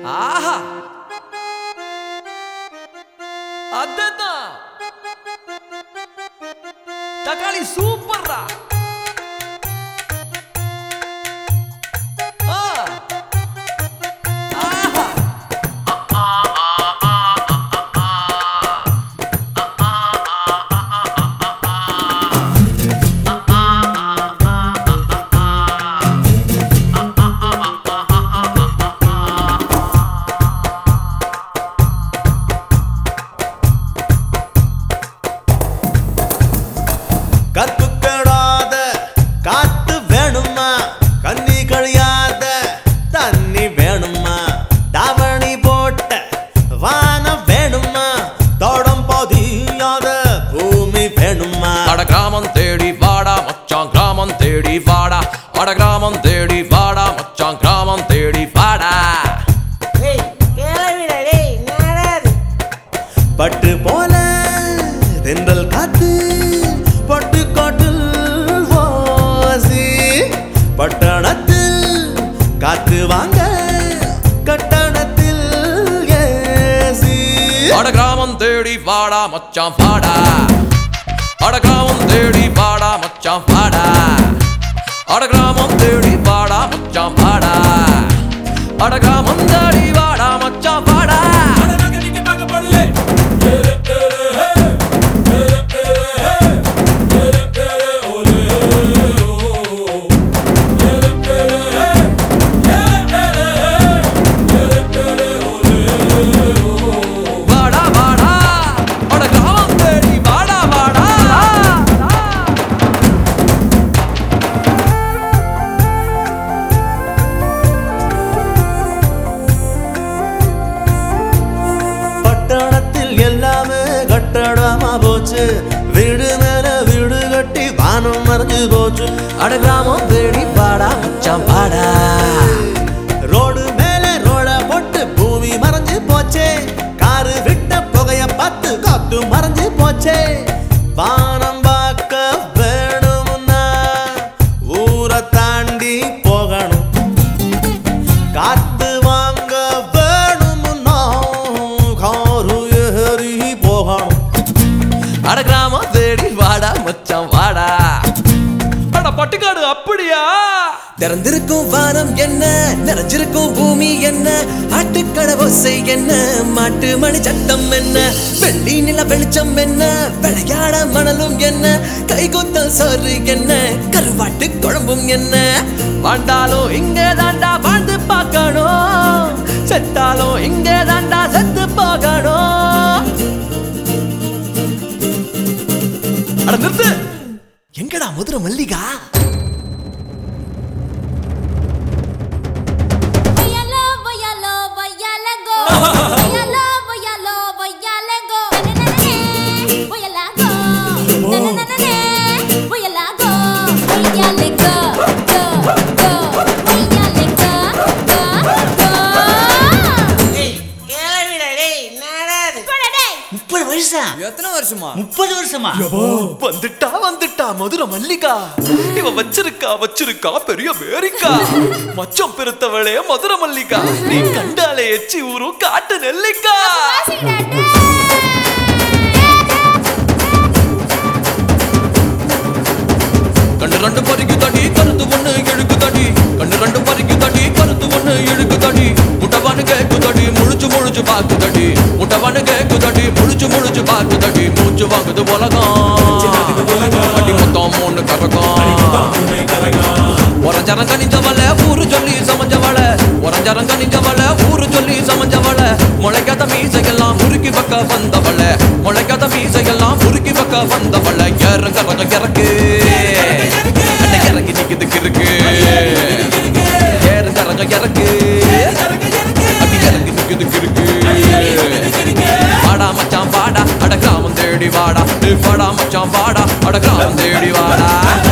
ஆஹா அதான் தக்காளி சூப்பர்ரா ஆ. ஆஹா. கற்புக்கடாத காத்து வேணுமா கண்ணி கழியாத தண்ணி வேணுமா தாவணி போட்ட வானம் வேணுமா தோடம் பதியாத பூமி வேணுமா அட கிராமம் தேடி வாடா மச்சான் கிராமம் தேடி வாடா அட கிராமம் தேடி வாடா மச்சான் கிராமம் தேடி வாடா டேய் கிளவிடா டேய் நாடாது பட்டு போல தென்றல் காத்து பட்டு காட்டில் வாசி பட்டணத்தில் காத்து வாங்க கட்டணத்தில் ஏசி அட கிராமம் தேடி வாடா மச்சான் வாடா அட கிராமம் தேடி வாடா மச்சான் வாடா அட கிராமம் தேடி வாடா மச்சான் வாடா அட கிராமம் தேடி வாடா மச்சான் வாடா வாடா வாடா அட கிராமம் தேடி வாடா வாடா பட்டணத்தில் எல்லாமே கட்டடமா போச்சு வீடு மேல வீடு கட்டி வானம் மறைஞ்சு போச்சு அட கிராமம் தேடி வாடா மச்சான் வாடா ரோடு மேல ரோட போட்டு பூமி மறைஞ்சு போச்சே காரு விட்ட புகைய பார்த்து காத்து மறைஞ்சு போச்சே வானம் பார்க்க வேணும்னா ஊரை தாண்டி போகணும் காத்து வாங்க வேணும்னா காரு ஏறி போகணும் அட கிராமம் தேடி வாடா மச்சான் வாடா அட பட்டுக்காடு அப்படியா திறந்திருக்கும் வானம் என்ன நிறைஞ்சிருக்கும் பூமி என்ன ஆட்டுக்கடை ஓசை என்ன மாட்டு மணி சத்தம் என்ன வெள்ளி நில வெளிச்சம் என்ன விளையாட மணலும் என்ன கைகுத்தல் சோறு என்ன கருவாட்டு குழம்பும் என்ன வாழ்ந்தாலும் இங்கே தாண்டா வாழ்ந்து பார்க்கணும் செத்தாலும் இங்கே தாண்டா செத்து போகணும் அட நிறுத்து எங்கடா Madurai Mallika Vayalo, vayalo, vayala go. Vayalo, vayalo, vayala go. Na-na-na-na-na, vayala go. Na-na-na-na-na, vayala go. Vayale go, go, go. Vayale go, go, go. டேய் கிளவிடா டேய் நாடாது போடா டேய். முப்பது வருஷம் எத்தனை வருஷமா முப்பது வருஷமா வந்துட்டா வந்துட்டா மதுரை மல்லிகா இவ வச்சிருக்கா வச்சிருக்கா பெரிய பேரிக்கா மச்சம் பெருத்தவளே மதுரை மல்லிகா நீ கண்டாலே எச்சி ஊரும் காட்டு நெல்லிக்கா வாசிடா டேய். கண்ணு ரெண்டு பறிக்கு தடி கருத்து ஒண்ணு இழுக்கு தடி கண்ணு ரெண்டு பறிக்கு தடி கருத்து ஒண்ணு இழுக்கு தடி முட்டவானு கேக்கு தடி முழிச்சு முழிச்சு பாக்கு தடி முட்டவானு கேக்கு தடி முழிச்சு முழிச்சு பாக்கு தடி மூச்சு வாங்குது உலகம் அடி மொத்தம் மூணு கரகம் உரஞ்சரம் கனிஞ்சவள ஊரு சொல்லி சமஞ்சவள உரஞ்சரம் கனிஞ்சவள ஊரு சொல்லி சமஞ்சவள முளைக்காத மீசையெல்லாம் முறுக்கி பக்க வந்தவள முளைக்காத மீசையெல்லாம் முறுக்கி பக்க வந்தவள இறங்க ரங்க இறக்கு அட இறங்கி நிக்குது கிறுக்கு ஏறுங்க ரங்க இறக்கு அடி இறங்கி நிக்குது கிறுக்கு வாடா மச்சான் வாடா அட கிராமம் தேடி வாடா ஏய் வாடா மச்சான் வாடா அட கிராமம் தேடி வாடா